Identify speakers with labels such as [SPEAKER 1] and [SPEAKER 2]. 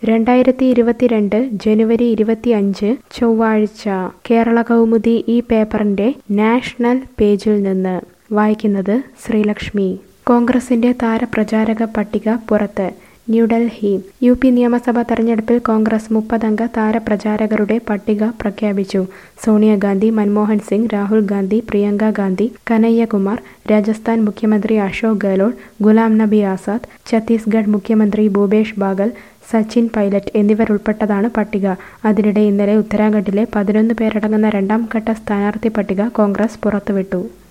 [SPEAKER 1] രണ്ടായിരത്തി ഇരുപത്തിരണ്ട് ജനുവരി ഇരുപത്തിയഞ്ച് ചൊവ്വാഴ്ച കേരള കൗമുദി ഈ പേപ്പറിന്റെ നാഷണൽ പേജിൽ നിന്ന് വായിക്കുന്നത് ശ്രീലക്ഷ്മി കോൺഗ്രസിന്റെ താരപ്രചാരക പട്ടിക പുറത്ത് ന്യൂഡൽഹി യു പി നിയമസഭാ തെരഞ്ഞെടുപ്പിൽ കോൺഗ്രസ് മുപ്പതംഗ താരപ്രചാരകരുടെ പട്ടിക പ്രഖ്യാപിച്ചു സോണിയാഗാന്ധി മൻമോഹൻ സിംഗ് രാഹുൽ ഗാന്ധി പ്രിയങ്ക ഗാന്ധി കനയ്യകുമാർ രാജസ്ഥാൻ മുഖ്യമന്ത്രി അശോക് ഗെഹ്ലോട്ട് ഗുലാം നബി ആസാദ് ഛത്തീസ്ഗഡ് മുഖ്യമന്ത്രി ഭൂപേഷ് ബാഗൽ സച്ചിൻ പൈലറ്റ് എന്നിവരുൾപ്പെട്ടതാണ് പട്ടിക അതിനിടെ ഇന്നലെ ഉത്തരാഖണ്ഡിലെ പതിനൊന്ന് പേരടങ്ങുന്ന രണ്ടാം ഘട്ട സ്ഥാനാർത്ഥി പട്ടിക കോൺഗ്രസ് പുറത്തുവിട്ടു